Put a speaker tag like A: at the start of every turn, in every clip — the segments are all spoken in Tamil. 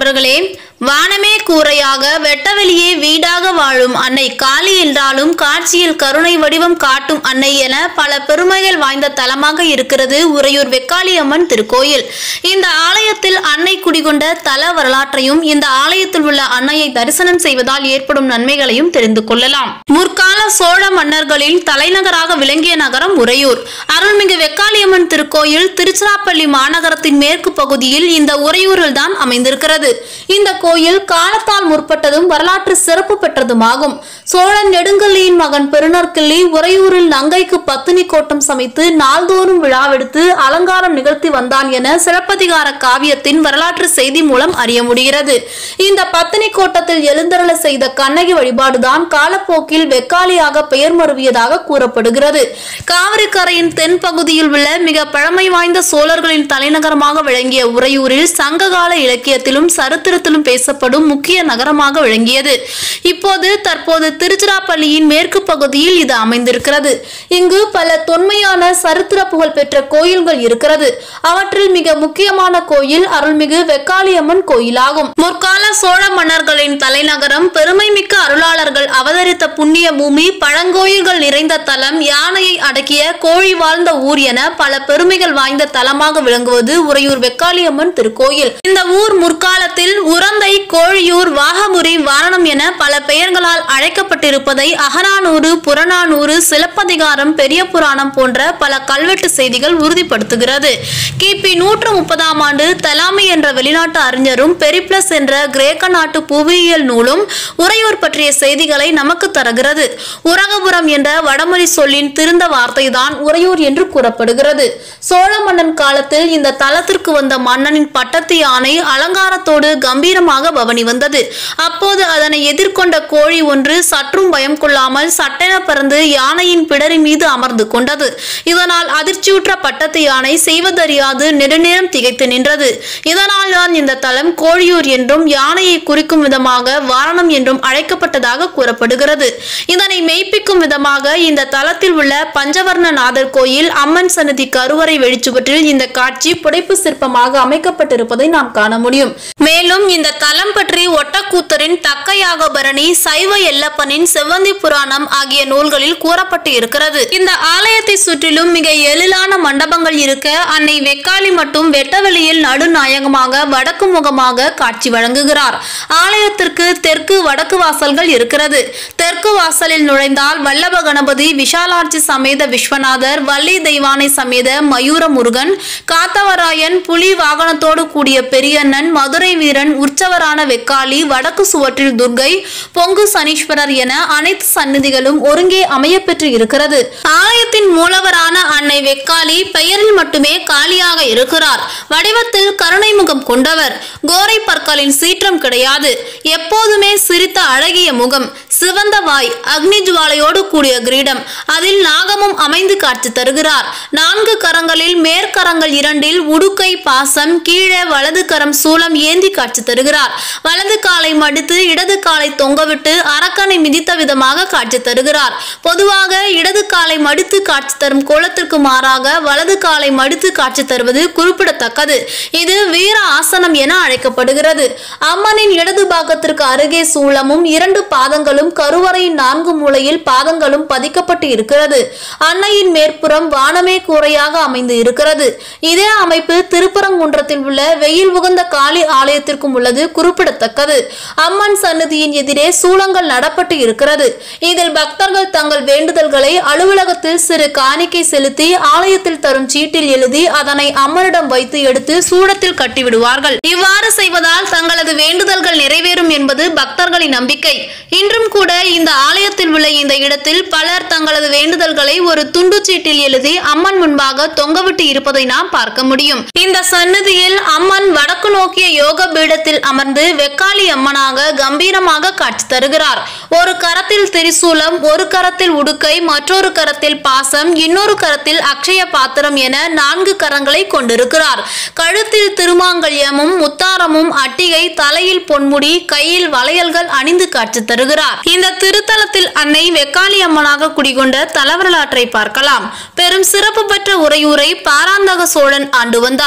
A: நண்பர்களே வானமே கூரையாக வெட்டவெளியே வீடாக வாழும் அன்னை காளி என்றாலும் காட்சியில் கருணை வடிவம் காட்டும் அன்னை என பல பெருமைகள் வாய்ந்த தலமாக இருக்கிறது உறையூர் வெக்காளியம்மன் திருக்கோயில் இந்த ஆலயத்தில் அன்னை குடிகொண்ட தல வரலாற்றையும் இந்த ஆலயத்தில் உள்ள அன்னையை தரிசனம் செய்வதால் ஏற்படும் நன்மைகளையும் தெரிந்து கொள்ளலாம் முற்கால சோழ மன்னர்களின் தலைநகராக விளங்கிய நகரம் உறையூர் அருள்மிகு வெக்காளியம்மன் திருக்கோயில் திருச்சிராப்பள்ளி மாநகரத்தின் மேற்கு பகுதியில் இந்த உறையூரில் தான் அமைந்திருக்கிறது இந்த கோயில் காலத்தால் முற்பட்டதும் வரலாற்று சிறப்பு பெற்றதுமாகும் சோழன் நெடுங்கல்லியின் மகன் பெருநற்கிள்ளி உறையூரில் நங்கைக்கு பத்தினி கோட்டம் சமைத்து நாள்தோறும் விழாவெடுத்து அலங்காரம் நிகழ்த்தி வந்தான் என சிலப்பதிகார காவியத்தின் வரலாற்று செய்தி மூலம் அறிய முடிகிறது இந்த பத்தினி கோட்டத்தில் எழுந்தருள செய்த கண்ணகி வழிபாடுதான் காலப்போக்கில் வெக்காளியாக பெயர் மருவியதாக கூறப்படுகிறது காவிரி கரையின் தென் பகுதியில் உள்ள மிக பழமை வாய்ந்த சோழர்களின் தலைநகரமாக விளங்கிய உறையூரில் சங்ககால இலக்கியத்திலும் சரித்திரத்திலும் பேசப்படும் முக்கிய நகரமாக விளங்கியது இப்போது தற்போது திருச்சிராப்பள்ளியின் மேற்கு பகுதியில் இது அமைந்திருக்கிறது இங்கு பல தொன்மையான சரித்திர புகழ் பெற்ற கோயில்கள் இருக்கிறது அவற்றில் மிக முக்கியமான கோயில் அருள்மிகு வெக்காளியம்மன் கோயிலாகும் முற்கால சோழ மன்னர்களின் தலைநகரம் பெருமைமிக்க அருளாளர்கள் அவதரித்த புண்ணிய பூமி பழங்கோயில்கள் நிறைந்த தலம் யானையை அடக்கிய கோழி வாழ்ந்த ஊர் என பல பெருமைகள் வாய்ந்த தலமாக விளங்குவது உறையூர் வெக்காளியம்மன் திருக்கோயில் இந்த ஊர் முற்காலத்தில் உரந்தை கோழியூர் வாகமுரி வாரணம் என பல பெயர்களால் அழைக்கப்பட்டிருப்பதை அகநானூறு புறநானூறு சிலப்பதிகாரம் பெரிய புராணம் போன்ற பல கல்வெட்டு செய்திகள் உறுதிப்படுத்துகிறது கிபி நூற்று முப்பதாம் ஆண்டு தலாமி என்ற வெளிநாட்டு அறிஞரும் பெரிப்ளஸ் என்ற கிரேக்க நாட்டு புவியியல் நூலும் உறையூர் பற்றிய செய்திகளை நமக்கு தருகிறது உரகபுரம் என்ற வடமொழி சொல்லின் திருந்த வார்த்தைதான் உறையூர் என்று கூறப்படுகிறது சோழ மன்னன் காலத்தில் இந்த தலத்திற்கு வந்த மன்னனின் பட்டத்து யானை அலங்காரத்தோடு கம்பீரமாக பவனி வந்தது அப்போது அதனை எதிர்கொண்ட கோழி ஒன்று சற்றும் பயம் கொள்ளாமல் சட்டென பறந்து யானையின் பிடரி மீது அமர்ந்து கொண்டது இதனால் அதிர்ச்சியுற்ற பட்டத்து யானை செய்வதறியாது நெடுநேரம் திகைத்து நின்றது இதனால் தான் இந்த தலம் கோழியூர் என்றும் யானையை குறிக்கும் விதமாக வாரணம் என்றும் அழைக்கப்பட்டதாக கூறப்படுகிறது இதனை மெய்ப்பிக்கும் விதமாக இந்த தலத்தில் உள்ள பஞ்சவர்ண நாதர் கோயில் அம்மன் சன்னதி கருவறை வெளிச்சுவற்றில் இந்த காட்சி புடைப்பு சிற்பமாக அமைக்கப்பட்டிருப்பதை நாம் காண முடியும் மேலும் இந்த தலம் பற்றி ஒட்டக்கூத்தரின் தக்கையாகபரணி சைவ எல்லப்பனின் செவ்வந்தி புராணம் ஆகிய நூல்களில் கூறப்பட்டு இருக்கிறது இந்த ஆலயத்தை சுற்றிலும் மிக எழிலான மண்டபங்கள் இருக்க அன்னை வெக்காளி மட்டும் வெட்டவெளியில் நடுநாயகமாக வடக்கு முகமாக காட்சி வழங்குகிறார் ஆலயத்திற்கு தெற்கு வடக்கு வாசல்கள் இருக்கிறது தெற்கு வாசலில் நுழைந்தால் வல்லப கணபதி விஷாலாட்சி சமேத விஸ்வநாதர் வள்ளி தெய்வானை சமேத மயூர முருகன் காத்தவராயன் புலி வாகனத்தோடு கூடிய பெரியண்ணன் மதுரை வீரன் உற்சவரான வெக்காளி வடக்கு சுவற்றில் துர்கை பொங்கு சனீஸ்வரர் என அனைத்து சன்னதிகளும் ஒருங்கே அமையப்பெற்று இருக்கிறது ஆலயத்தின் மூலவரான அன்னை வெக்காளி பெயரில் மட்டுமே காளியாக இருக்கிறார் வடிவத்தில் கருணை முகம் கொண்டவர் கோரை பற்களின் சீற்றம் கிடையாது எப்போதுமே சிரித்த அழகிய முகம் சிவந்த வாய் அக்னி ஜுவாலையோடு கூடிய கிரீடம் அதில் நாகமும் அமைந்து காட்சி தருகிறார் நான்கு கரங்களில் மேற்கரங்கள் இரண்டில் உடுக்கை பாசம் கீழே வலது கரம் சூலம் ஏந்தி காட்சி தருகிறார் வலது காலை மடித்து இடது காலை தொங்கவிட்டு அரக்கனை மிதித்த விதமாக காட்சி தருகிறார் பொதுவாக இடது காலை மடித்து காட்சி தரும் கோலத்திற்கு மாறாக வலது காலை மடித்து காட்சி தருவது குறிப்பிடத்தக்கது இது வீர ஆசனம் என அழைக்கப்படுகிறது அம்மனின் இடது பாகத்திற்கு அருகே சூலமும் இரண்டு பாதங்களும் கருவறையின் நான்கு மூலையில் பாதங்களும் பதிக்கப்பட்டு இருக்கிறது அன்னையின் மேற்புறம் வானமே கூரையாக அமைந்து இருக்கிறது இதே அமைப்பு திருப்பரங்குன்றத்தில் உள்ள வெயில் உகந்த காளி ஆலயத்திற்கும் உள்ளது குறிப்பிடத்தக்கது அம்மன் சன்னதியின் எதிரே சூளங்கள் நடப்பட்டு இருக்கிறது இதில் பக்தர்கள் தங்கள் வேண்டுதல்களை அலுவலகத்தில் சிறு காணிக்கை செலுத்தி ஆலயத்தில் தரும் சீட்டில் எழுதி அதனை அம்மனிடம் வைத்து எடுத்து சூடத்தில் கட்டிவிடுவார்கள் இவ்வாறு செய்வதால் தங்களது வேண்டுதல்கள் நிறைவேறும் என்பது பக்தர்களின் நம்பிக்கை இன்றும் கூட இந்த ஆலயத்தில் உள்ள இந்த இடத்தில் பலர் தங்களது வேண்டுதல்களை ஒரு துண்டு சீட்டில் எழுதி அம்மன் முன்பாக தொங்கவிட்டு இருப்பதை நாம் பார்க்க முடியும் இந்த சன்னதியில் அம்மன் வடக்கு நோக்கிய யோக பீடத்தில் அமர்ந்து வெக்காளி அம்மனாக கம்பீரமாக காட்சி தருகிறார் ஒரு கரத்தில் திரிசூலம் ஒரு கரத்தில் உடுக்கை மற்றொரு கரத்தில் பாசம் இன்னொரு கரத்தில் அக்ஷய பாத்திரம் என நான்கு கரங்களை கொண்டிருக்கிறார் கழுத்தில் திருமாங்கல்யமும் முத்தாரமும் அட்டிகை தலையில் பொன்முடி கையில் வளையல்கள் அணிந்து காட்சி தருகிறார் இந்த திருத்தலத்தில் அன்னை வெக்காளி அம்மனாக குடிகொண்ட தலவரலாற்றை பார்க்கலாம் பெரும் சிறப்பு பெற்ற உறையூரை பாராந்தக சோழன் ஆண்டு வந்தார்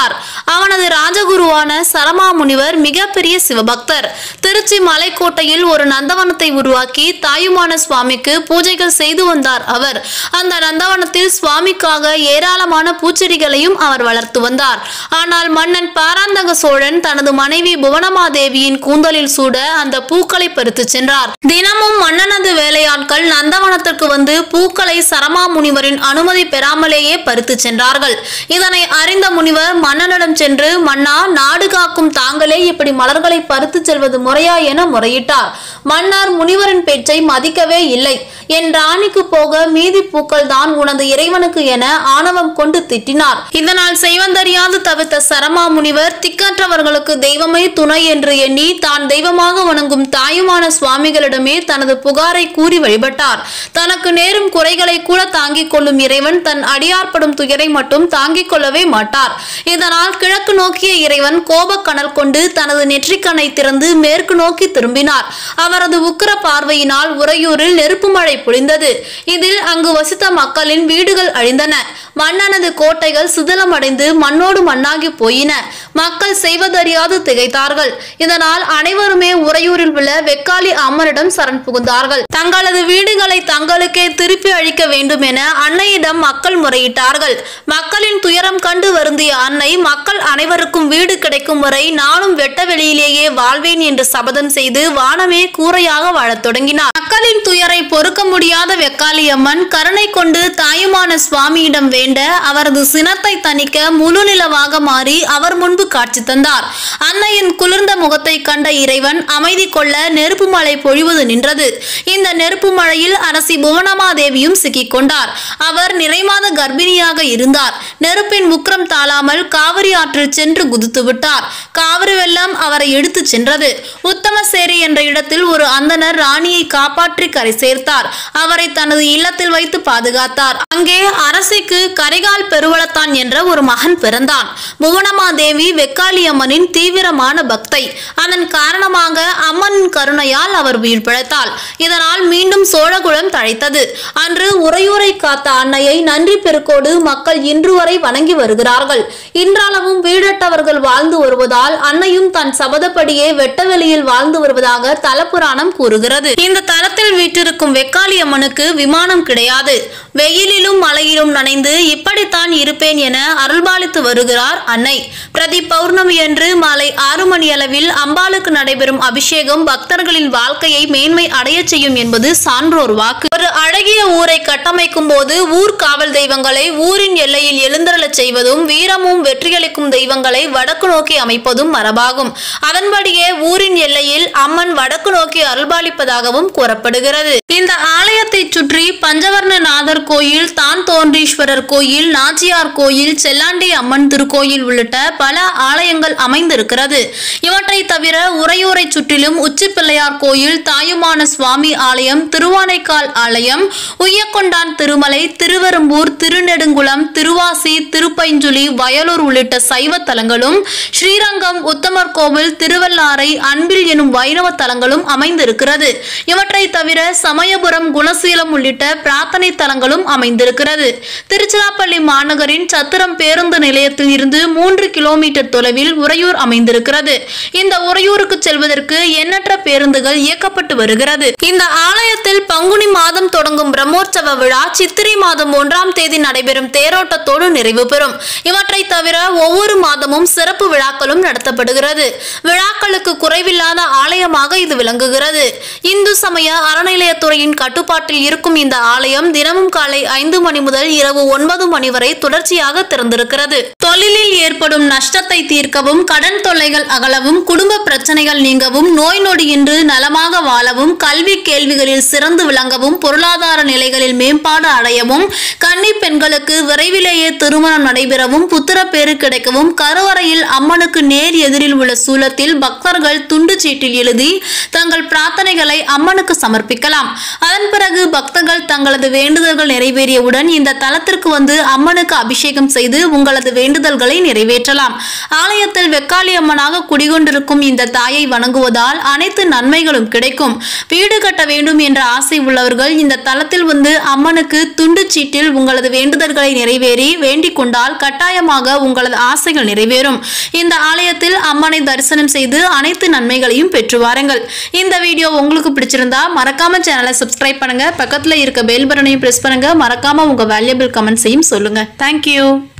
A: இருந்தார் அவனது ராஜகுருவான சரமா முனிவர் மிகப்பெரிய சிவபக்தர் திருச்சி மலைக்கோட்டையில் ஒரு நந்தவனத்தை உருவாக்கி தாயுமான சுவாமிக்கு பூஜைகள் செய்து வந்தார் அவர் அந்த நந்தவனத்தில் சுவாமிக்காக ஏராளமான பூச்செடிகளையும் அவர் வளர்த்து வந்தார் ஆனால் மன்னன் பாராந்தக சோழன் தனது மனைவி புவனமாதேவியின் கூந்தலில் சூட அந்த பூக்களை பறித்து சென்றார் தினமும் மன்னனது வேலையாட்கள் நந்தவனத்திற்கு வந்து பூக்களை சரமா முனிவரின் அனுமதி பெறாமலேயே பறித்து சென்றார்கள் இதனை அறிந்த முனிவர் மன்னனிடம் சென்று மன்னா நாடு காக்கும் தாங்களே இப்படி மலர்களை பறித்து செல்வது முறையா என முறையிட்டார் மன்னர் முனிவரின் பேச்சை மதிக்கவே இல்லை என் ராணிக்கு போக மீதி பூக்கள் தான் உனது இறைவனுக்கு என ஆணவம் கொண்டு திட்டினார் இதனால் செய்வந்தறியாது தவிர்த்த சரமா முனிவர் திக்கற்றவர்களுக்கு தெய்வமே துணை என்று எண்ணி தான் தெய்வமாக வணங்கும் தாயுமான சுவாமிகளிடமே தனது புகாரை கூறி வழிபட்டார் தனக்கு நேரும் குறைகளை கூட தாங்கிக் கொள்ளும் இறைவன் தன் அடியார்ப்படும் துயரை மட்டும் தாங்கிக் கொள்ளவே மாட்டார் இதனால் கிழக்கு நோக்கிய இறைவன் கோபக்கனல் கொண்டு தனது நெற்றிக்கண்ணை திறந்து மேற்கு நோக்கி திரும்பினார் அவரது உக்கிர பார்வையினால் உறையூரில் நெருப்பு மழை பொழிந்தது இதில் அங்கு வசித்த மக்களின் வீடுகள் அழிந்தன மன்னனது கோட்டைகள் சிதிலமடைந்து மண்ணோடு மண்ணாகி போயின மக்கள் செய்வதறியாது திகைத்தார்கள் இதனால் அனைவருமே உறையூரில் உள்ள வெக்காளி அம்மனிடம் சரண் புகுந்தார்கள் தங்களது வீடுகளை தங்களுக்கே திருப்பி அளிக்க வேண்டும் என அன்னையிடம் மக்கள் முறையிட்டார்கள் மக்களின் துயரம் கண்டு வருந்திய அன்னை மக்கள் அனைவருக்கும் வீடு கிடைக்கும் வரை நானும் வெட்ட வெளியிலேயே வாழ்வேன் என்று சபதம் செய்து வானமே கூரையாக வாழத் தொடங்கினார் மக்களின் துயரை பொறுக்க முடியாத வெக்காளியம்மன் கருணை கொண்டு தாயுமான சுவாமியிடம் வேண்ட அவரது சினத்தை தணிக்க முழு நிலவாக மாறி அவர் முன்பு காட்சி தந்தார் அன்னையின் குளிர்ந்த முகத்தை கண்ட இறைவன் அமைதி கொள்ள நெருப்பு மழை பொழிவது நின்றது இந்த நெருப்பு மழையில் அரசி புவனமாதேவியும் சிக்கிக் கொண்டார் அவர் நிறைமாத கர்ப்பிணியாக இருந்தார் நெருப்பின் முக்கரம் தாழாமல் காவிரி ஆற்றில் சென்று குதித்து விட்டார் காவிரி வெள்ளம் அவரை எடுத்துச் சென்றது உத்தமசேரி என்ற இடத்தில் ஒரு அந்தணர் ராணியை காப்பாற்றி கரை சேர்த்தார் அவரை தனது இல்லத்தில் வைத்து பாதுகாத்தார் அங்கே அரசிக்கு கரிகால் பெருவளத்தான் என்ற ஒரு மகன் பிறந்தான் புவனமாதேவி வெக்காளியம்மனின் தீவிரமான பக்தை அதன் காரணமாக அம்மனின் கருணையால் அவர் உயிர் பிழைத்தாள் இதனால் மீண்டும் சோழகுலம் தழைத்தது அன்று உறையூரை காத்த அன்னையை நன்றி பெருக்கோடு மக்கள் இன்று வரை வணங்கி வருகிறார்கள் இன்றளவும் வீடற்றவர்கள் வாழ்ந்து வருவதால் அன்னையும் தன் சபதப்படியே வெட்டவெளியில் வாழ்ந்து வருவதாக தலப்புராணம் கூறுகிறது இந்த தலத்தில் வீற்றிருக்கும் வெக்காளி அம்மனுக்கு விமானம் கிடையாது வெயிலிலும் மழையிலும் நனைந்து இப்படித்தான் இருப்பேன் என அருள்பாலித்து வருகிறார் அன்னை பிரதி பௌர்ணமி அன்று மாலை ஆறு மணி அளவில் அம்பாளுக்கு நடைபெறும் அபிஷேகம் பக்தர்களின் வாழ்க்கையை மேன்மை அடையச் செய்யும் என்பது சான்றோர் வாக்கு ஒரு அழகிய ஊரை கட்டமைக்கும் போது ஊர் காவல் தெய்வங்களை ஊரின் எல்லையில் எழுந்தருளச் செய்வதும் வீரமும் வெற்றியளிக்கும் தெய்வங்களை வடக்கு நோக்கி அமைப்பதும் மரபாகும் அதன்படியே ஊரின் எல்லையில் அம்மன் வடக்கு நோக்கி அருள்பாலிப்பதாகவும் கூறப்படுகிறது இந்த ஆலயத்தை சுற்றி பஞ்சவர்ணநாதர் கோயில் தான் தோன்றீஸ்வரர் கோயில் நாச்சியார் கோயில் செல்லாண்டி அம்மன் திருக்கோயில் உள்ளிட்ட பல ஆலயங்கள் அமைந்திருக்கிறது இவற்றை தவிர உறையூரை சுற்றிலும் உச்சி பிள்ளையார் கோயில் தாயுமான சுவாமி ஆலயம் திருவானைக்கால் ஆலயம் உய்யக்கொண்டான் திருமலை திருவெரும்பூர் திருநெடுங்குளம் திருவாசி திருப்பைஞ்சுலி வயலூர் உள்ளிட்ட சைவ தலங்களும் ஸ்ரீரங்கம் உத்தமர் கோவில் திருவல்லாரை அன்பில் எனும் வைணவ தலங்களும் அமைந்திருக்கிறது இவற்றை தவிர சமயபுரம் குணசீலம் உள்ளிட்ட பிரார்த்தனை தலங்களும் அமைந்திருக்கிறது திருச்சிராப்பள்ளி மாநகரின் சத்திரம் பேருந்து நிலையத்தில் இருந்து மூன்று கிலோமீட்டர் தொலைவில் உறையூர் அமைந்திருக்கிறது இந்த உறையூருக்கு செல்வதற்கு எண்ணற்ற பேருந்துகள் இயக்கப்பட்டு வருகிறது இந்த ஆலயத்தில் பங்குனி மாதம் தொடங்கும் பிரம்மோற்சவ விழா சித்திரை மாதம் ஒன்றாம் தேதி நடைபெறும் தேரோட்டத்தோடு நிறைவு பெறும் இவற்றை தவிர ஒவ்வொரு மாதமும் சிறப்பு விழாக்களும் நடத்தப்படுகிறது விழாக்களுக்கு குறைவில்லாத ஆலயமாக இது விளங்குகிறது இந்து சமய அறநிலையத்துறையின் கட்டுப்பாட்டில் இருக்கும் இந்த ஆலயம் தினமும் காலை ஐந்து மணி முதல் இரவு ஒன்பது மணி வரை தொடர்ச்சியாக திறந்திருக்கிறது தொழிலில் ஏற்படும் நஷ்டத்தை தீர்க்கவும் கடன் தொல்லைகள் அகலவும் குடும்ப பிரச்சனைகள் நீங்கவும் நோய் நொடியின்றி நலமாக வாழவும் கல்வி கேள்விகளில் சிறந்து விளங்கவும் பொருளாதார நிலைகளில் மேம்பாடு அடையவும் கன்னி பெண்களுக்கு விரைவிலேயே திருமணம் நடைபெறவும் புத்திர பேறு கிடைக்கவும் கருவறையில் அம்மனுக்கு நேர் எதிரில் உள்ள சூலத்தில் பக்தர்கள் துண்டு சீட்டில் எழுதி தங்கள் பிரார்த்தனைகளை அம்மனுக்கு சமர்ப்பிக்கலாம் அதன் பிறகு பக்தர்கள் தங்களது வேண்டுதல்கள் நிறைவேறியவுடன் இந்த தலத்திற்கு வந்து அம்மனுக்கு அபிஷேகம் செய்து உங்களது வேண்டுதல்களை நிறைவேற்றலாம் ஆலயத்தில் வெக்காளி அம்மனாக குடிகொண்டிருக்கும் இந்த தாயை வணங்குவதால் அனைத்து நன்மைகளும் கிடைக்கும் வீடு கட்ட வேண்டும் என்ற ஆசை உள்ளவர்கள் இந்த தலத்தில் வந்து அம்மனுக்கு துண்டு சீட்டில் உங்களது வேண்டுதல்களை நிறைவேறி வேண்டி வேண்டிக் கொண்டால் கட்டாயமாக உங்களது ஆசைகள் நிறைவேறும் இந்த ஆலயத்தில் அம்மனை தரிசனம் செய்து அனைத்து நன்மைகளையும் பெற்று வாருங்கள் இந்த வீடியோ உங்களுக்கு பிடிச்சிருந்தா மறக்காம சேனலை சப்ஸ்கிரைப் பண்ணுங்க பக்கத்துல இருக்க பெல் பட்டனையும் பிரஸ் பண்ணுங்க மறக்காம உங்க வேல்யூபிள் கமெண்ட்ஸையும் சொல்லுங்க தேங்க்யூ